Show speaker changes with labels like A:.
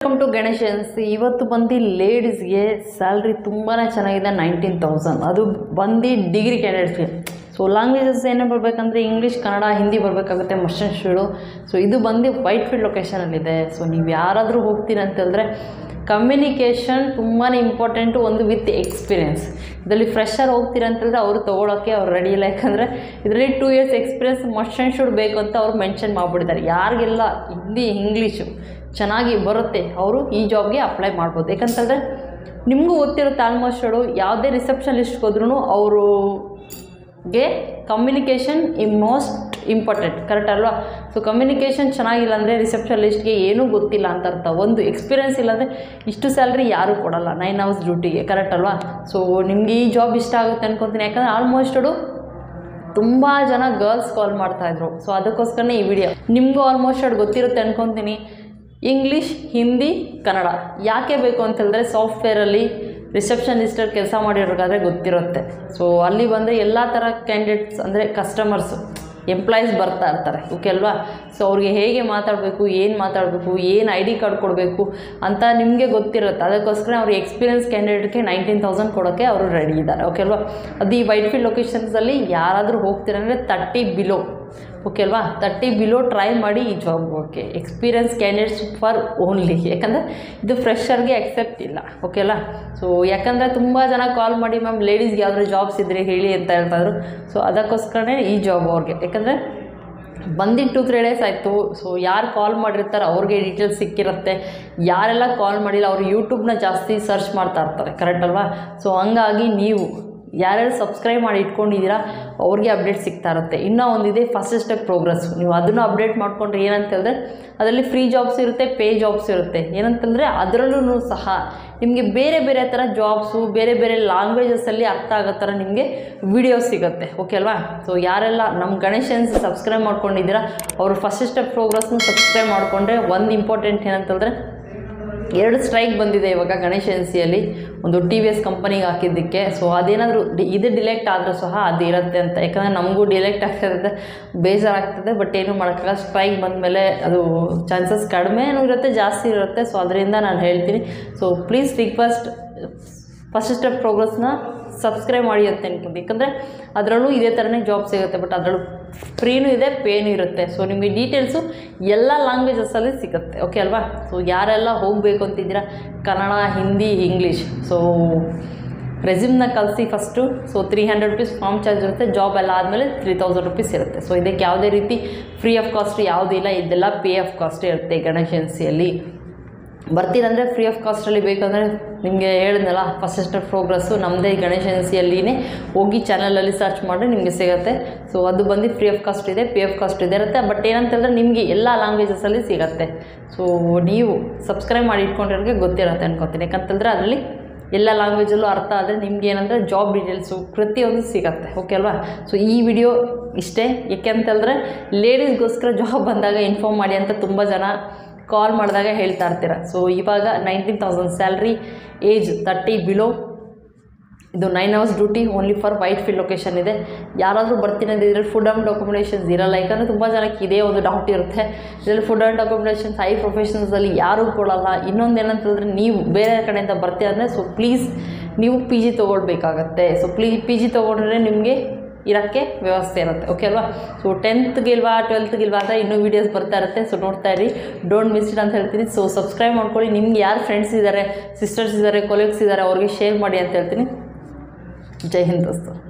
A: welcome to ಗಣೇಶನ್ಸ್ ಇವತ್ತು ಬಂದು ಲೇಡೀಸ್ಗೆ salary ತುಂಬಾ ಚೆನ್ನಾಗಿದೆ ನೈನ್ಟೀನ್ ತೌಸಂಡ್ ಅದು ಬಂದು ಡಿಗ್ರಿ ಕ್ಯಾಂಡಿಡೇಟ್ಸ್ಗೆ ಸೊ ಲ್ಯಾಂಗ್ವೇಜಸ್ ಏನೇ ಬರಬೇಕಂದ್ರೆ ಇಂಗ್ಲೀಷ್ ಕನ್ನಡ ಹಿಂದಿ ಬರಬೇಕಾಗುತ್ತೆ ಮಸ್ಟನ್ ಶೀಡು ಸೊ ಇದು ಬಂದು ವೈಟ್ ಫೀಲ್ಡ್ ಲೊಕೇಶನಲ್ಲಿದೆ ಸೊ ನೀವು ಯಾರಾದರೂ ಹೋಗ್ತೀರ ಅಂತಂದರೆ ಕಮ್ಯುನಿಕೇಷನ್ ತುಂಬಾ ಇಂಪಾರ್ಟೆಂಟು ಒಂದು ವಿತ್ ಎಕ್ಸ್ಪೀರಿಯೆನ್ಸ್ ಇದರಲ್ಲಿ ಫ್ರೆಶರ್ ಹೋಗ್ತೀರ ಅಂತಂದರೆ ಅವರು ತೊಗೊಳಕ್ಕೆ ಅವ್ರು ರೆಡಿ ಇಲ್ಲ ಯಾಕಂದರೆ ಇದರಲ್ಲಿ two years experience must and should ಬೇಕು ಅಂತ ಅವ್ರು ಮೆನ್ಷನ್ ಮಾಡಿಬಿಟ್ಟಿದ್ದಾರೆ ಯಾರಿಗೆಲ್ಲ ಹಿಂದಿ ಇಂಗ್ಲೀಷು ಚೆನ್ನಾಗಿ ಬರುತ್ತೆ ಅವರು ಈ ಜಾಬ್ಗೆ ಅಪ್ಲೈ ಮಾಡ್ಬೋದು ಯಾಕಂತಂದರೆ ನಿಮಗೂ ಗೊತ್ತಿರುತ್ತೆ ಆಲ್ಮೋಸ್ಟ್ ಅವರು ಯಾವುದೇ ರಿಸೆಪ್ಷನಿಸ್ಟ್ ಹೋದ್ರೂ ಅವರು ಗೆ ಕಮ್ಯುನಿಕೇಷನ್ ಈ ಮೋಸ್ಟ್ ಇಂಪಾರ್ಟೆಂಟ್ ಕರೆಕ್ಟ್ ಅಲ್ವಾ ಸೊ ಕಮ್ಯುನಿಕೇಷನ್ ಚೆನ್ನಾಗಿಲ್ಲ ಅಂದರೆ ರಿಸೆಪ್ಷನಿಸ್ಟ್ಗೆ ಏನೂ ಗೊತ್ತಿಲ್ಲ ಅಂತ ಅರ್ಥ ಒಂದು ಎಕ್ಸ್ಪೀರಿಯನ್ಸ್ ಇಲ್ಲಾಂದರೆ ಇಷ್ಟು ಸ್ಯಾಲ್ರಿ ಯಾರೂ ಕೊಡಲ್ಲ ನೈನ್ ಅವರ್ಸ್ ಡ್ಯೂಟಿಗೆ ಕರೆಕ್ಟ್ ಅಲ್ವಾ ಸೊ ನಿಮಗೆ ಈ ಜಾಬ್ ಇಷ್ಟ ಆಗುತ್ತೆ ಅನ್ಕೊತೀನಿ ಯಾಕಂದರೆ ಆಲ್ಮೋಸ್ಟ್ ಅದು ತುಂಬ ಜನ ಗರ್ಲ್ಸ್ ಕಾಲ್ ಮಾಡ್ತಾಯಿದ್ರು ಸೊ ಅದಕ್ಕೋಸ್ಕರನೇ ಈ ವಿಡಿಯೋ ನಿಮಗೂ ಆಲ್ಮೋಸ್ಟ್ ಅದು ಗೊತ್ತಿರುತ್ತೆ ಅನ್ಕೊತೀನಿ ಇಂಗ್ಲೀಷ್ ಹಿಂದಿ ಕನ್ನಡ ಯಾಕೆ ಬೇಕು ಅಂತ ಹೇಳಿದ್ರೆ ಸಾಫ್ಟ್ವೇರಲ್ಲಿ ರಿಸೆಪ್ಷನಿಸ್ಟರ್ ಕೆಲಸ ಮಾಡಿರೋಗಾದ್ರೆ ಗೊತ್ತಿರುತ್ತೆ ಸೊ ಅಲ್ಲಿ ಬಂದರೆ ಎಲ್ಲ ಥರ ಕ್ಯಾಂಡಿಡೇಟ್ಸ್ ಅಂದರೆ ಕಸ್ಟಮರ್ಸು ಎಂಪ್ಲಾಯೀಸ್ ಬರ್ತಾ ಇರ್ತಾರೆ ಓಕೆ ಅಲ್ವಾ ಸೊ ಅವ್ರಿಗೆ ಹೇಗೆ ಮಾತಾಡಬೇಕು ಏನು ಮಾತಾಡಬೇಕು ಏನು ಐ ಡಿ ಕಾರ್ಡ್ ಕೊಡಬೇಕು ಅಂತ ನಿಮಗೆ ಗೊತ್ತಿರುತ್ತೆ ಅದಕ್ಕೋಸ್ಕರ ಅವ್ರಿಗೆ ಎಕ್ಸ್ಪೀರಿಯನ್ಸ್ ಕ್ಯಾಂಡಿಡೇಟ್ಗೆ ನೈನ್ಟೀನ್ ತೌಸಂಡ್ ಕೊಡೋಕ್ಕೆ ಅವರು ರೆಡಿ ಇದ್ದಾರೆ ಓಕೆ ಅಲ್ವಾ ಅದು ಈ ವೈಟ್ ಫೀಲ್ಡ್ ಲೊಕೇಶನ್ಸಲ್ಲಿ ಯಾರಾದರೂ ಹೋಗ್ತೀರಂದರೆ ತರ್ಟಿ ಬಿಲೋ ಓಕೆ ಅಲ್ವಾ ತರ್ಟಿ ಬಿಲೋ ಟ್ರೈ ಮಾಡಿ ಈ job okay experience candidates for only ಯಾಕಂದರೆ ಇದು ಫ್ರೆಶರ್ಗೆ ಅಕ್ಸೆಪ್ಟ್ ಇಲ್ಲ ಓಕೆ ಅಲ್ಲ ಸೊ ಯಾಕಂದರೆ ತುಂಬ ಜನ ಕಾಲ್ ಮಾಡಿ ಮ್ಯಾಮ್ ಲೇಡೀಸ್ಗೆ ಯಾವ್ದಾದ್ರು ಜಾಬ್ಸ್ ಇದ್ದರೆ ಹೇಳಿ ಅಂತ ಹೇಳ್ತಾಯಿದ್ರು ಸೊ ಅದಕ್ಕೋಸ್ಕರನೇ ಈ ಜಾಬ್ ಅವ್ರಿಗೆ ಯಾಕಂದರೆ ಬಂದಿದ್ದು ಟು ತ್ರೀ ಡೇಸ್ ಆಯಿತು ಸೊ ಯಾರು ಕಾಲ್ ಮಾಡಿರ್ತಾರೆ ಅವ್ರಿಗೆ ಡೀಟೇಲ್ಸ್ ಸಿಕ್ಕಿರುತ್ತೆ ಯಾರೆಲ್ಲ ಕಾಲ್ ಮಾಡಿಲ್ಲ ಅವರು ಯೂಟ್ಯೂಬ್ನ ಜಾಸ್ತಿ ಸರ್ಚ್ ಮಾಡ್ತಾ ಇರ್ತಾರೆ ಕರೆಕ್ಟ್ ಅಲ್ವಾ ಸೊ ಹಂಗಾಗಿ ನೀವು ಯಾರ್ಯಾರು ಸಬ್ಸ್ಕ್ರೈಬ್ ಮಾಡಿ ಇಟ್ಕೊಂಡಿದ್ದೀರಾ ಅವ್ರಿಗೆ ಅಪ್ಡೇಟ್ ಸಿಗ್ತಾ ಇರುತ್ತೆ ಇನ್ನೂ ಒಂದಿದೆ ಫಸ್ಟ್ ಸ್ಟೆಪ್ ಪ್ರೋಗ್ರೆಸ್ ನೀವು ಅದನ್ನು ಅಪ್ಡೇಟ್ ಮಾಡಿಕೊಂಡ್ರೆ ಏನಂತ ಹೇಳಿದ್ರೆ ಅದರಲ್ಲಿ ಫ್ರೀ ಜಾಬ್ಸ್ ಇರುತ್ತೆ ಪೇ ಜಾಬ್ಸ್ ಇರುತ್ತೆ ಏನಂತಂದರೆ ಅದರಲ್ಲೂ ಸಹ ನಿಮಗೆ ಬೇರೆ ಬೇರೆ ಥರ ಜಾಬ್ಸು ಬೇರೆ ಬೇರೆ ಲ್ಯಾಂಗ್ವೇಜಸಲ್ಲಿ ಅರ್ಥ ಆಗೋ ಥರ ನಿಮಗೆ ವಿಡಿಯೋಸ್ ಸಿಗುತ್ತೆ ಓಕೆ ಅಲ್ವಾ ಸೊ ಯಾರೆಲ್ಲ ನಮ್ಮ ಗಣೇಶನ್ಸ್ ಸಬ್ಸ್ಕ್ರೈಬ್ ಮಾಡ್ಕೊಂಡಿದ್ದೀರಾ ಅವರು ಫಸ್ಟ್ ಸ್ಟೆಪ್ ಪ್ರೋಗ್ರೆಸ್ನ ಸಬ್ಸ್ಕ್ರೈಬ್ ಮಾಡಿಕೊಂಡ್ರೆ ಒಂದು ಇಂಪಾರ್ಟೆಂಟ್ ಏನಂತಂದರೆ ಎರಡು ಸ್ಟ್ರೈಕ್ ಬಂದಿದೆ ಇವಾಗ ಗಣೇಶ ಎನ್ಸಿಯಲ್ಲಿ ಒಂದು ಟಿ ವಿ ಎಸ್ ಕಂಪನಿಗೆ ಹಾಕಿದ್ದಕ್ಕೆ ಸೊ ಅದೇನಾದರೂ ಡಿ- ಇದು ಡಿಲೆಕ್ಟ್ ಆದರೂ ಸಹ ಅದು ಇರುತ್ತೆ ಅಂತ ಯಾಕಂದರೆ ನಮಗೂ ಡಿಲೆಕ್ಟ್ ಆಗ್ತಿರುತ್ತೆ ಬೇಜಾರಾಗ್ತದೆ ಬಟ್ ಏನು ಮಾಡೋಕ್ಕಾಗಲ್ಲ ಸ್ಟ್ರೈಕ್ ಬಂದಮೇಲೆ ಅದು ಚಾನ್ಸಸ್ ಕಡಿಮೆನೂ ಇರುತ್ತೆ ಜಾಸ್ತಿ ಇರುತ್ತೆ ಸೊ ಅದರಿಂದ ನಾನು ಹೇಳ್ತೀನಿ so please request first step ಪ್ರೋಗ್ರೆಸ್ನ ಸಬ್ಸ್ಕ್ರೈಬ್ ಮಾಡಿ ಅಂತ ಅನ್ಕೊಂಡು ಯಾಕಂದರೆ ಅದರಲ್ಲೂ ಇದೇ ಥರನೇ ಜಾಬ್ ಸಿಗುತ್ತೆ ಬಟ್ ಅದರಲ್ಲೂ ಫ್ರೀನೂ ಇದೆ ಪೇನೂ ಇರುತ್ತೆ ಸೊ ನಿಮಗೆ ಡೀಟೇಲ್ಸು ಎಲ್ಲ ಲ್ಯಾಂಗ್ವೇಜಸಲ್ಲಿ ಸಿಗುತ್ತೆ ಓಕೆ ಅಲ್ವಾ ಸೊ ಯಾರೆಲ್ಲ ಹೋಗಬೇಕು ಅಂತಿದ್ದೀರಾ ಕನ್ನಡ ಹಿಂದಿ ಇಂಗ್ಲೀಷ್ ಸೊ ರೆಸ್ಯೂಮ್ನ ಕಳಿಸಿ first so three hundred rupees form charge ಇರುತ್ತೆ ಜಾಬ್ ಎಲ್ಲ ಆದಮೇಲೆ ತ್ರೀ ತೌಸಂಡ್ ರುಪೀಸ್ ಇರುತ್ತೆ ಸೊ ಇದಕ್ಕೆ ಯಾವುದೇ ರೀತಿ ಫ್ರೀ ಆಫ್ ಕಾಸ್ಟ್ ಯಾವುದೂ ಇಲ್ಲ ಇದೆಲ್ಲ ಪೇ ಆಫ್ ಕಾಸ್ಟೇ ಇರುತ್ತೆ ಗಣೇಶ ಎನ್ಸಿಯಲ್ಲಿ ಬರ್ತೀರಂದರೆ ಫ್ರೀ ಆಫ್ ಕಾಸ್ಟಲ್ಲಿ ಬೇಕಂದರೆ ನಿಮಗೆ ಹೇಳಿದ್ನಲ್ಲ ಫಸ್ಟ್ ಸ್ಟೆಪ್ ಪ್ರೋಗ್ರೆಸ್ಸು ನಮ್ಮದೇ ಗಣೇಶ ಎನ್ಸಿಯಲ್ಲಿನೇ ಹೋಗಿ ಚಾನಲಲ್ಲಿ ಸರ್ಚ್ ಮಾಡಿ ನಿಮಗೆ ಸಿಗುತ್ತೆ ಸೊ ಅದು ಬಂದು ಫ್ರೀ ಆಫ್ ಕಾಸ್ಟ್ ಇದೆ ಪೇ ಆಫ್ ಕಾಸ್ಟ್ ಇದೆ ಇರುತ್ತೆ ಬಟ್ ಏನಂತಂದರೆ ನಿಮಗೆ ಎಲ್ಲ ಲ್ಯಾಂಗ್ವೇಜಸಲ್ಲಿ ಸಿಗುತ್ತೆ ಸೊ ನೀವು ಸಬ್ಸ್ಕ್ರೈಬ್ ಮಾಡಿ ಇಟ್ಕೊಂಡಿರೋರಿಗೆ ಗೊತ್ತಿರುತ್ತೆ ಅನ್ಕೊತೀನಿ ಯಾಕಂತಂದರೆ ಅದರಲ್ಲಿ ಎಲ್ಲ ಲ್ಯಾಂಗ್ವೇಜಲ್ಲೂ ಅರ್ಥ ಆದರೆ ನಿಮ್ಗೆ ಏನಂದರೆ ಜಾಬ್ ಡೀಟೇಲ್ಸು ಪ್ರತಿಯೊಂದು ಸಿಗತ್ತೆ ಓಕೆ ಅಲ್ವಾ ಸೊ ಈ ವಿಡಿಯೋ ಇಷ್ಟೇ ಏಕೆ ಅಂತಂದರೆ ಲೇಡೀಸ್ಗೋಸ್ಕರ ಜಾಬ್ ಬಂದಾಗ ಇನ್ಫಾರ್ಮ್ ಮಾಡಿ ಅಂತ ತುಂಬ ಜನ ಕಾಲ್ ಮಾಡಿದಾಗ ಹೇಳ್ತಾ ಇರ್ತೀರ ಸೊ ಇವಾಗ nineteen thousand salary age thirty below ಇದು nine hours duty only for Whitefield location ಇದೆ ಯಾರಾದರೂ ಬರ್ತೀನಿ ಅಂದಿದ್ರೆ ಫುಡ್ ಆ್ಯಂಡ್ ಅಕೊಮಡೇಷನ್ಸ್ ಇರಲ್ಲ ಯಾಕಂದರೆ ತುಂಬ ಜನಕ್ಕೆ ಇದೇ ಒಂದು ಡೌಟ್ ಇರುತ್ತೆ ಇದರಲ್ಲಿ ಫುಡ್ ಆ್ಯಂಡ್ ಅಕೊಮಡೇಷನ್ಸ್ ಹೈ ಪ್ರೊಫೆಷನ್ಸಲ್ಲಿ ಯಾರೂ ಕೊಡಲ್ಲ ಇನ್ನೊಂದು ಏನಂತಂದರೆ ನೀವು ಬೇರೆ ಕಡೆಯಿಂದ ಬರ್ತೀರ ಅಂದರೆ ಸೊ ಪ್ಲೀಸ್ ನೀವು ಪಿ ಜಿ ತೊಗೊಳ್ಬೇಕಾಗತ್ತೆ ಸೊ ಪ್ಲೀ ಪಿ ಜಿ ತೊಗೊಂಡ್ರೆ ನಿಮಗೆ ಇರೋಕ್ಕೆ ವ್ಯವಸ್ಥೆ ಇರುತ್ತೆ ಓಕೆ ಅಲ್ವಾ ಸೊ ಟೆಂತ್ಗಿಲ್ವಾ ಟ್ವೆಲ್ತ್ಗಿಲ್ವಾ ಅಂತ ಇನ್ನೂ ವೀಡಿಯೋಸ್ ಬರ್ತಾ ಇರುತ್ತೆ ಸೊ ನೋಡ್ತಾ ಇರಿ ಡೋಂಟ್ ಮಿಸ್ ಇಟ್ ಅಂತ ಹೇಳ್ತೀನಿ ಸೊ ಸಬ್ಸ್ಕ್ರೈಬ್ ಮಾಡ್ಕೊಳ್ಳಿ ನಿಮ್ಗೆ ಯಾರು ಫ್ರೆಂಡ್ಸ್ ಇದ್ದಾರೆ ಸಿಸ್ಟರ್ಸ್ ಇದ್ದಾರೆ ಕೊಲೀಗ್ಸ್ ಇದ್ದಾರೆ ಅವ್ರಿಗೆ ಶೇರ್ ಮಾಡಿ ಅಂತ ಹೇಳ್ತೀನಿ ಜೈ ಹಿಂದ್ ದೋಸ್ತು